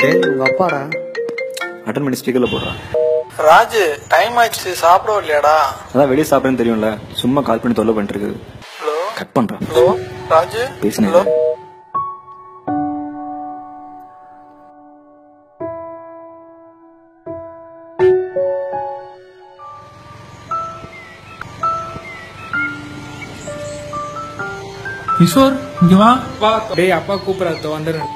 டேய் உங்க அப்பாடா அட்டன் பண்ணி ஸ்பீக்கர்ல போடுறான் ராஜு டைம் ஆயிடுச்சு சாப்பிட இல்லையாடா அதான் வெளியே சாப்பிட்றேன்னு தெரியும்ல சும்மா கால் பண்ணி தொல்லை பண்ணிட்டு இருக்குது ஹலோ கட் பண்றான் ஹலோ ராஜு பேசுனேன். ஹலோ கிஷோர் இங்க வா வா டேய் அப்பா கூப்பிடாத வந்துடுறேன்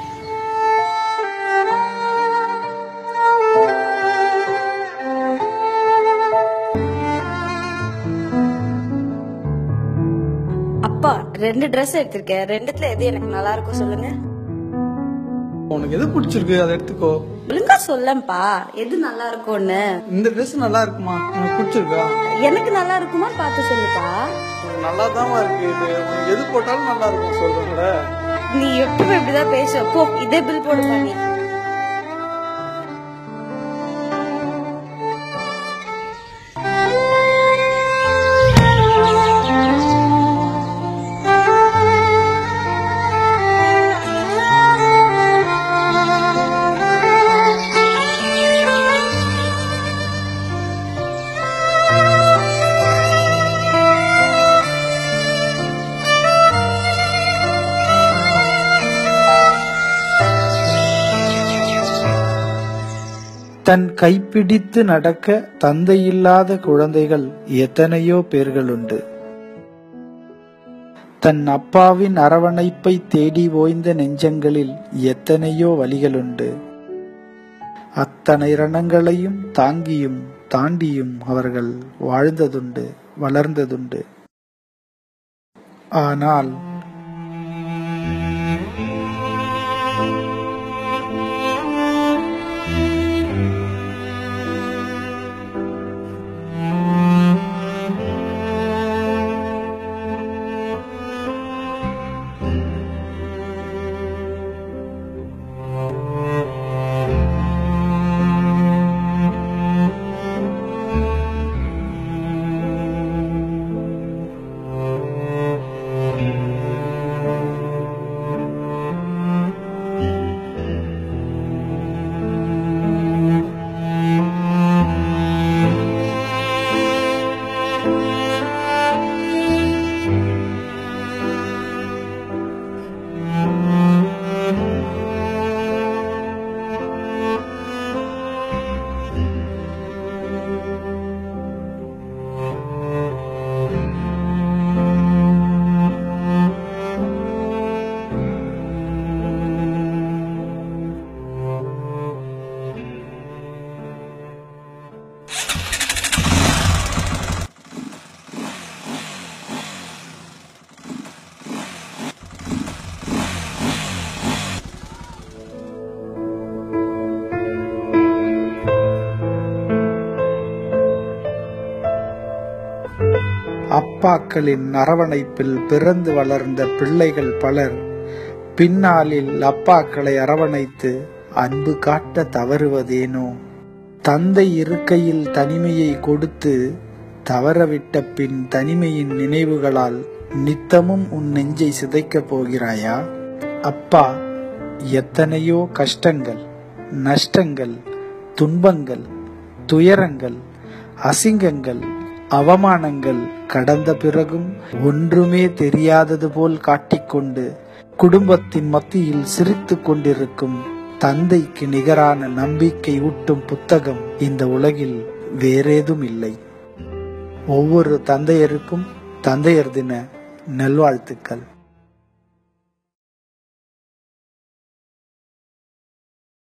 அப்பா ரெண்டு Dress எடுத்திருக்கேன் ரெண்டுத்துல எது எனக்கு நல்லா இருக்கும் சொல்லுங்க உனக்கு எது பிடிச்சிருக்கு அதை எடுத்துக்கோ ஒழுங்கா சொல்லப்பா எது நல்லா இருக்கும்னு இந்த Dress நல்லா இருக்குமா உனக்கு பிடிச்சிருக்கா எனக்கு நல்லா இருக்குமா பார்த்து சொல்லுப்பா உனக்கு நல்லா தான் இருக்கு இது உனக்கு எது போட்டாலும் நல்லா இருக்கும் சொல்றேன்ல நீ எப்பவும் இப்படிதான் பேசுவ போ இதே பில் போடுப்பா நீ தன் கைப்பிடித்து நடக்க தந்தையில்லாத குழந்தைகள் எத்தனையோ பேர்களுண்டு தன் அப்பாவின் அரவணைப்பை தேடி ஓய்ந்த நெஞ்சங்களில் எத்தனையோ வழிகளுண்டு அத்தனை ரணங்களையும் தாங்கியும் தாண்டியும் அவர்கள் வாழ்ந்ததுண்டு வளர்ந்ததுண்டு ஆனால் அப்பாக்களின் அரவணைப்பில் பிறந்து வளர்ந்த பிள்ளைகள் பலர் பின்னாளில் அப்பாக்களை அரவணைத்து அன்பு காட்ட தவறுவதேனோ தந்தை இருக்கையில் தனிமையை கொடுத்து தவறவிட்ட பின் தனிமையின் நினைவுகளால் நித்தமும் உன் நெஞ்சை சிதைக்கப் போகிறாயா அப்பா எத்தனையோ கஷ்டங்கள் நஷ்டங்கள் துன்பங்கள் துயரங்கள் அசிங்கங்கள் அவமானங்கள் கடந்த பிறகும் ஒன்றுமே தெரியாதது போல் காட்டிக்கொண்டு குடும்பத்தின் மத்தியில் சிரித்துக் கொண்டிருக்கும் தந்தைக்கு நிகரான நம்பிக்கை ஊட்டும் புத்தகம் இந்த உலகில் வேறேதும் இல்லை ஒவ்வொரு தந்தையருக்கும் தந்தையர் தின நல்வாழ்த்துக்கள்